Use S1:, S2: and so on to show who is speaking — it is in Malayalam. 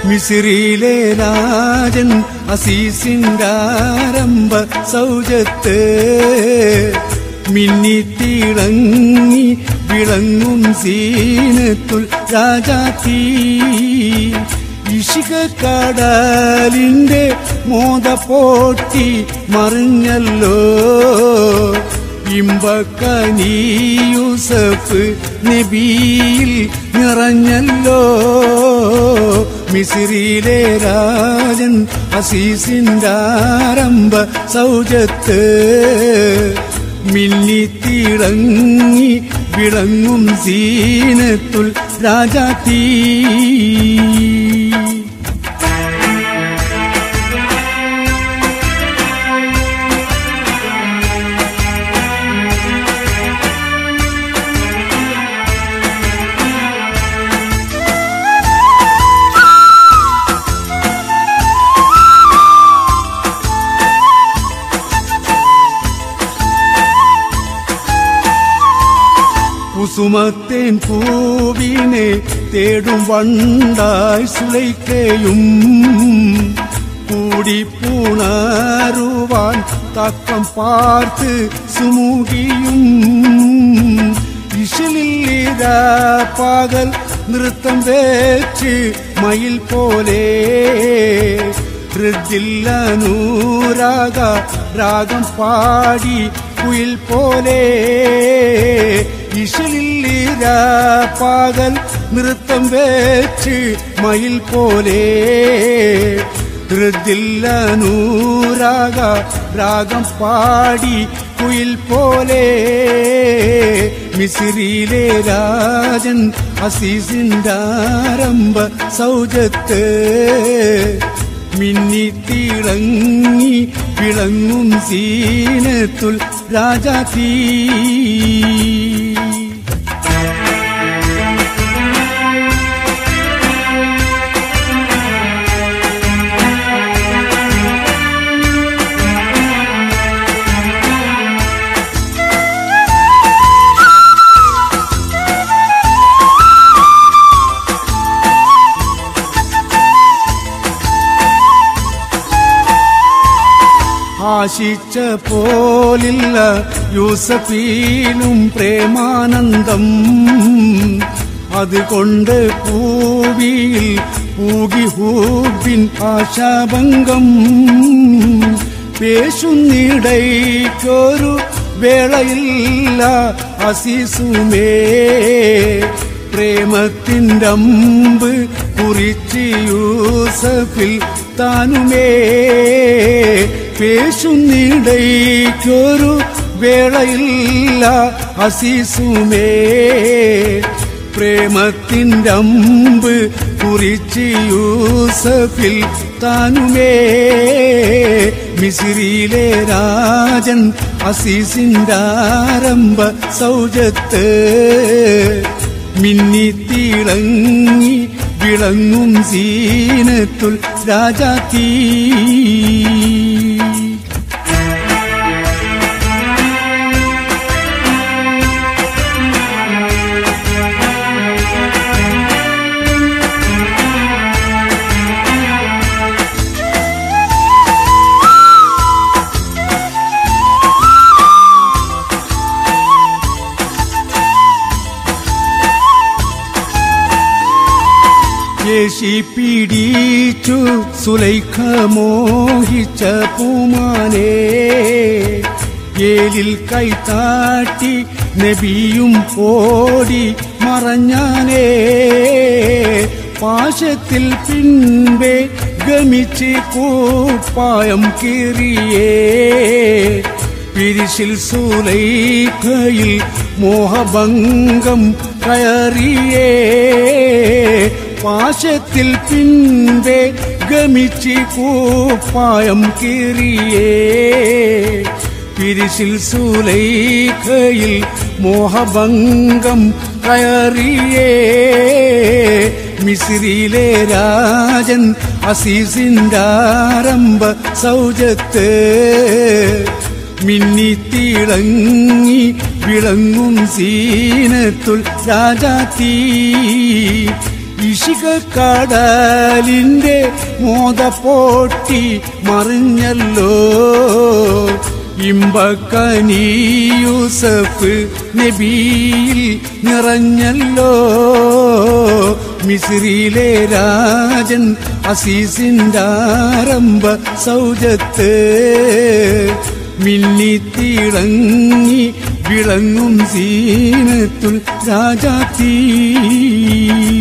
S1: മിസിറിയിലെ രാജൻ അസീസിന്റെ ആരംഭ സൗജത്ത് മിന്നിത്തിളങ്ങി വിളങ്ങും സീനത്തുൽ രാജാത്തീ ഇഷിക കടലിന്റെ മോത പോട്ടി മറിഞ്ഞല്ലോ ഇമ്പക്കനീ യൂസഫ് നബിയിൽ നിറഞ്ഞല്ലോ മിസിറിയിലെ രാജൻ അസീസിന്റെ ആരംഭ സൗജത്ത് മിന്നിത്തിളങ്ങി വിളങ്ങും സീനത്തുൽ രാജാത്തീ കുസുമത്തേൻ പൂവിനെ തേടും വണ്ടായി സുലൈക്കയും കൂടിപ്പൂണാറുവാൻ തക്കം പാർത്ത് സുമുഖിയും ഇശലില്ല പകൽ നൃത്തം വെച്ച് മയിൽ പോലെ ഹൃദില്ലനൂരാഗ രാഗം പാടി കുയിൽ പോലെ ഇശലില്ല പകൽ നൃത്തം വെച്ച് മയിൽ പോലെ ഹൃദില്ലനൂരാഗ രാഗം പാടി കുയിൽ പോലെ മിസിറിയിലെ രാജൻ അസീസിന്റെ ആരംഭ സൗജത്ത് മിന്നിത്തിളങ്ങി വിളങ്ങും സീനത്തുൽ രാജാത്തീ ആശിച്ച പോലില്ല യൂസഫീനും പ്രേമാനന്ദം അതുകൊണ്ട് പൂവിയിൽ പൂകി ഹൂബിൻ ആശാഭംഗം പേശുന്നിടയ്ക്കൊരു വേളയില്ല അസീസുമേ പ്രേമത്തിൻ്റെ അമ്പ് കുറിച്ച് യൂസഫിൽ താനുമേ പേശുന്നിടയ്ക്കൊരു വേളയില്ല അസീസുമേ പ്രേമത്തിൻ്റെ അമ്പ് കുറിച്ച് യൂസഫിൽ താനുമേ മിസിറിയിലെ രാജൻ അസീസിന്റെ ആരംഭ സൗജത്ത് മിന്നിത്തിളങ്ങി വിളങ്ങും സീനത്തുൽ രാജാത്തീ യേശി പിടിച്ചു സുലൈഖ മോഹിച്ച പൂമാനേ ഏലിൽ കൈത്താട്ടി നബിയും ഓടി മറഞ്ഞാനേ പാശത്തിൽ പിൻപേ ഗമിച്ച് കൂപ്പായം കീറിയേ പിരിശിൽ സുലൈഖയിൽ മോഹഭംഗം കയറിയേ പാശത്തിൽ പിൻപേ ഗമിച്ച് കൂപ്പായം കീറിയേ പിരിശിൽ സുലൈഖയിൽ മോഹഭംഗം കയറിയേ മിസിറിയിലെ രാജൻ അസീസിന്റെ ആരംഭ സൗജത്ത് മിന്നിത്തിളങ്ങി വിളങ്ങും സീനത്തുൽ രാജാത്തീ ഇഷിക കടലിന്റെ മോദപ്പോട്ടി മറിഞ്ഞല്ലോ ഇമ്പക്കനി യൂസഫ് നബിയിൽ നിറഞ്ഞല്ലോ മിസ്രിയിലെ രാജൻ അസീസിൻ്റെ ആരംഭ സൗജത്ത് മിന്നിത്തിളങ്ങി വിളങ്ങും സീനത്തുൽ രാജാത്തീ